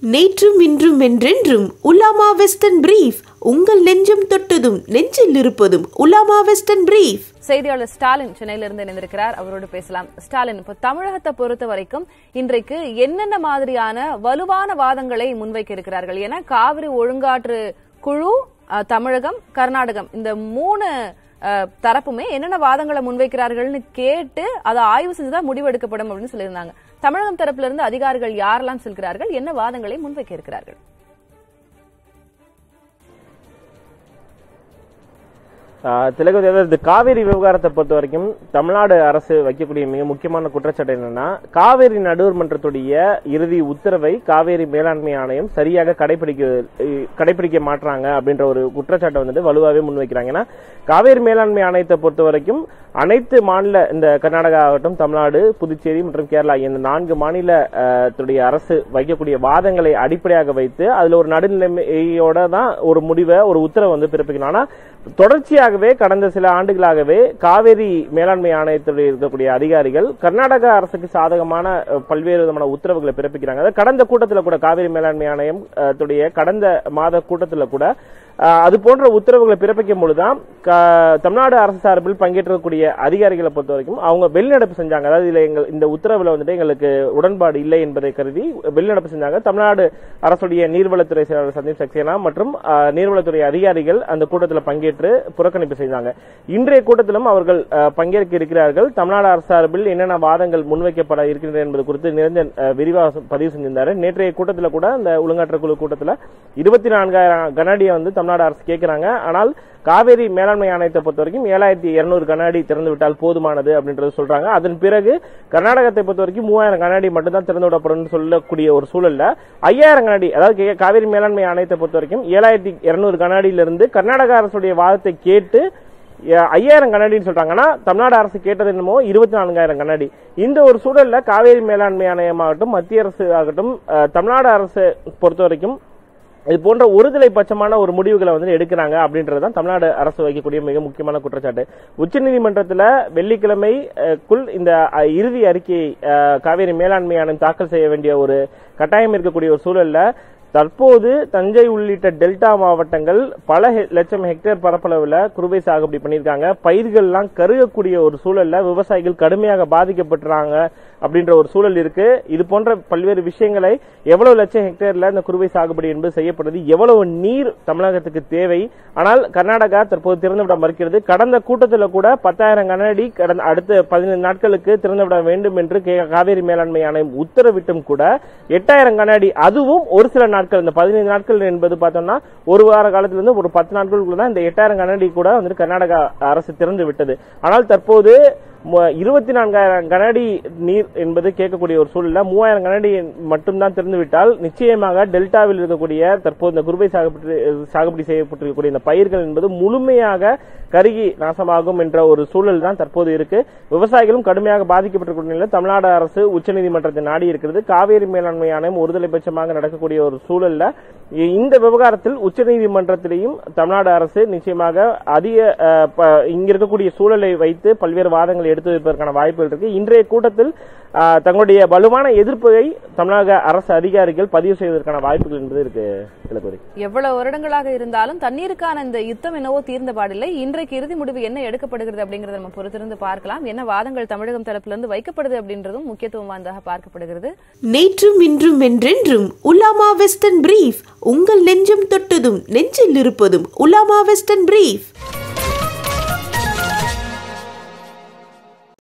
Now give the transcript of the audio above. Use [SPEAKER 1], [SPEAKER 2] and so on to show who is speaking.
[SPEAKER 1] நேற்றும் இன்றும் என்றென்றும் உலாமா வெஸ்டர்ன் பிரீஃப் உங்கள் நெஞ்சம் தொட்டதும் நெஞ்சில் இருப்பதும் உலாமா வெஸ்டர்ன் பிரீஃப்
[SPEAKER 2] செய்தியாளர் ஸ்டாலின் சென்னையிலிருந்து இணைந்திருக்கிறார் அவரோடு பேசலாம் ஸ்டாலின் இப்போ தமிழகத்தை பொறுத்த வரைக்கும் இன்றைக்கு என்னென்ன மாதிரியான வலுவான வாதங்களை முன்வைக்க இருக்கிறார்கள் என காவிரி ஒழுங்காற்று குழு அஹ், தமிழகம் கர்நாடகம் இந்த மூணு அஹ், தரப்புமே என்னென்ன வாதங்களை முன்வைக்கிறார்கள்னு கேட்டு அதை ஆய்வு செஞ்சுதான் முடிவெடுக்கப்படும் அப்படின்னு சொல்லியிருந்தாங்க தமிழகம் தரப்புல இருந்து அதிகாரிகள் யாரெல்லாம் செல்கிறார்கள் என்ன வாதங்களை முன்வைக்க இருக்கிறார்கள்
[SPEAKER 3] ஆஹ் திலகவதி அதாவது இந்த காவேரி விவகாரத்தை பொறுத்த வரைக்கும் தமிழ்நாடு அரசு வைக்கக்கூடிய மிக முக்கியமான குற்றச்சாட்டு என்னன்னா காவேரி நடுவர் மன்றத்துடைய இறுதி உத்தரவை காவேரி மேலாண்மை ஆணையம் சரியாக கடைபிடிக்க அஹ் கடைபிடிக்க மாட்றாங்க அப்படின்ற ஒரு குற்றச்சாட்டை வந்துட்டு வலுவாகவே முன்வைக்கிறாங்க ஏன்னா காவேரி மேலாண்மை ஆணையத்தை பொறுத்த வரைக்கும் அனைத்து மாநில இந்த கர்நாடகா ஆகட்டும் தமிழ்நாடு புதுச்சேரி மற்றும் கேரளா ஆகிய இந்த நான்கு மாநில அஹ், துடைய அரசு வைக்கக்கூடிய வாதங்களை அடிப்படையாக வைத்து அதுல ஒரு நடுநிலைமையோட தான் ஒரு முடிவை ஒரு உத்தரவை வந்து பிறப்பிக்கணும் ஆனா தொடர்ச்சியாகவே கடந்த சில ஆண்டுகளாகவே காவேரி மேலாண்மை ஆணையத்தில் இருக்கக்கூடிய அதிகாரிகள் கர்நாடக அரசுக்கு சாதகமான அஹ், பல்வேறு விதமான உத்தரவுகளை பிறப்பிக்கிறாங்க அதாவது கடந்த கூட்டத்தில் கூட காவேரி மேலாண்மை ஆணையம் அஹ், துடைய கடந்த மாத கூட்டத்தில் கூட அஹ், அது போன்ற உத்தரவுகளை பிறப்பிக்கும் பொழுதுதான் க- தமிழ்நாடு அரசு சார்பில் பங்கேற்றக்கூடிய அதிகாரிகளை பொறுத்த வரைக்கும் அவங்க வெளிநடப்பு செஞ்சாங்க அதாவது இதுல எங்கள் இந்த உத்தரவுல வந்துட்டு எங்களுக்கு உடன்பாடு இல்லை என்பதை கருதி வெளிநடப்பு செஞ்சாங்க தமிழ்நாடு அரசுடைய நீர்வளத்துறை செயலாளர் சந்தீப் சக்சேனா மற்றும் அஹ், நீர்வளத்துறை அதிகாரிகள் அந்த கூட்டத்தில் பங்கேற்று புறக்கணிப்பு செய்தாங்க இன்றைய கூட்டத்திலும் அவர்கள் அஹ், பங்கேற்க இருக்கிறார்கள் தமிழ்நாடு அரசு சார்பில் என்னென்ன வாதங்கள் முன்வைக்கப்பட இருக்கின்றன என்பது குறித்து நிரஞ்சன் அஹ், விரிவாக பதிவு செஞ்சிருந்தாரு நேற்றைய கூட்டத்தில் கூட அந்த ஒழுங்காற்று குழு கூட்டத்தில் இருபத்தி நான்காயிரம் கனஅடியை வந்து தமிழ்நாடு அரசு கேட்கிறாங்க ஆனால் காவேரி மேலாண்மை ஆணையத்தை பொறுத்த வரைக்கும் ஏழாயிரத்தி இருநூறு கண்ணாடி திறந்து விட்டால் போதுமானது அப்படின்றது சொல்றாங்க அதன் பிறகு கர்நாடகத்தை பொறுத்த வரைக்கும் மூவாயிரம் கண்ணாடி மட்டும்தான் திறந்து விடப்படும் சொல்லக்கூடிய ஒரு சூழல்ல ஐயாயிரம் கண்ணாடி அதாவது கே- காவேரி மேலாண்மை ஆணையத்தை பொறுத்த வரைக்கும் ஏழாயிரத்தி இருநூறு கண்ணாடியிலிருந்து கர்நாடக அரசுடைய வாதத்தை கேட்டு ஏ- ஐயாயிரம் கண்ணாடின்னு சொல்றாங்க ஆனா தமிழ்நாடு அரசு கேட்டது என்னமோ இருபத்தி நான்காயிரம் கண்ணாடி இந்த ஒரு சூழல்ல காவேரி மேலாண்மை ஆணையமாகட்டும் மத்திய அரசு ஆகட்டும் அஹ், தமிழ்நாடு அரசு பொறுத்த வரைக்கும் இது போன்ற ஒருதலை பட்சமான ஒரு முடிவுகளை வந்து எடுக்கிறாங்க அப்படின்றது தான் தமிழ்நாடு அரசு வைக்கக்கூடிய மிக முக்கியமான குற்றச்சாட்டு உச்சநீதிமன்றத்தில் வெள்ளிக்கிழமை அஹ், குள் இந்த அஹ், இறுதி அறிக்கையை அஹ், காவேரி மேலாண்மை ஆணையம் தாக்கல் செய்ய வேண்டிய ஒரு கட்டாயம் இருக்கக்கூடிய ஒரு சூழல்ல தற்போது தஞ்சை உள்ளிட்ட டெல்டா மாவட்டங்கள் பல ஹெ- லட்சம் ஹெக்டேர் பரப்பளவுல குறுவை சாகுபடி பண்ணியிருக்காங்க பயிர்கள்லாம் கருகக்கூடிய ஒரு சூழல்ல விவசாயிகள் கடுமையாக பாதிக்கப்பட்டுறாங்க அப்படின்ற ஒரு சூழல் இருக்கு இது போன்ற பல்வேறு விஷயங்களை எவ்வளவு லட்சம் ஹெக்டேர்ல இந்த குறுவை சாகுபடி என்பது செய்யப்படுது எவ்வளவு நீர் தமிழகத்துக்கு தேவை ஆனால் கர்நாடகா தற்போது திறந்துவிட மறுக்கிறது கடந்த கூட்டத்தில் கூட பத்தாயிரம் கனஅடி கடந்த அடுத்த பதினைந்து நாட்களுக்கு திறந்துவிட வேண்டும் என்று கே- காவேரி மேலாண்மை ஆணையம் உத்தரவிட்டும் கூட எட்டாயிரம் கனஅடி அதுவும் ஒரு சில நாட்கள் இந்த பதினைந்து நாட்கள் என்பது பார்த்தோம்னா ஒரு வார காலத்திலிருந்து ஒரு பத்து நாட்களுக்குள்ள தான் இந்த எட்டாயிரம் கனஅடி கூட வந்துட்டு கர்நாடகா அரசு திறந்து விட்டது ஆனால் தற்போது மு- இருபத்தி நான்காயிரம் கனஅடி நீர் என்பது கேட்கக்கூடிய ஒரு சூழல்ல மூவாயிரம் கனஅடி மட்டும்தான் திறந்துவிட்டால் நிச்சயமாக டெல்டாவில் இருக்கக்கூடிய தற்போது இந்த குருவை சாகுபடி சாகுபடி செய்யப்பட்டிருக்கக்கூடிய இந்த பயிர்கள் என்பது முழுமையாக கருகி நாசமாகும் என்ற ஒரு சூழல் தான் தற்போது இருக்கு விவசாயிகளும் கடுமையாக பாதிக்கப்பட்டிருக்கூடிய நிலையில் தமிழ்நாடு அரசு உச்சநீதிமன்றத்தை நாடி இருக்கிறது காவேரி மேலாண்மை ஆணையம் ஒருதலை பட்சமாக நடக்கக்கூடிய ஒரு சூழல்ல இ- இந்த விவகாரத்தில் உச்சநீதிமன்றத்திலேயும் தமிழ்நாடு அரசு நிச்சயமாக அதிக அஹ், ப- இங்க இருக்கக்கூடிய சூழலை வைத்து பல்வேறு வாதங்களை எடுத்து வைப்பதற்கான வாய்ப்புகள் இருக்கு இன்றைய கூட்டத்தில் அஹ், தங்களுடைய வலுவான எதிர்ப்பை தமிழக அரசு அதிகாரிகள் பதிவு செய்வதற்கான வாய்ப்புகள் என்பது இருக்கு திலகவதி
[SPEAKER 2] எவ்வளவு வருடங்களாக இருந்தாலும் தண்ணீருக்கான இந்த யுத்தம் என்னவோ தீர்ந்த பாடில்லை இன்றைக்கு இறுதி முடிவு என்ன எடுக்கப்படுகிறது அப்படிங்கறத நம்ம பொறுத்திருந்து பார்க்கலாம் என்ன வாதங்கள் தமிழகம் தரப்பிலிருந்து வைக்கப்படுது அப்படின்றதும் முக்கியத்துவம் வாய்ந்ததாக பார்க்கப்படுகிறது
[SPEAKER 1] நேற்றும் இன்றும் என்றென்றும் உலாமா வெஸ்டர்ன் பிரீஃப் உங்கள் நெஞ்சம் தொட்டதும் நெஞ்சில் இருப்பதும் உலாமா வெஸ்டர்ன் பிரீஃப்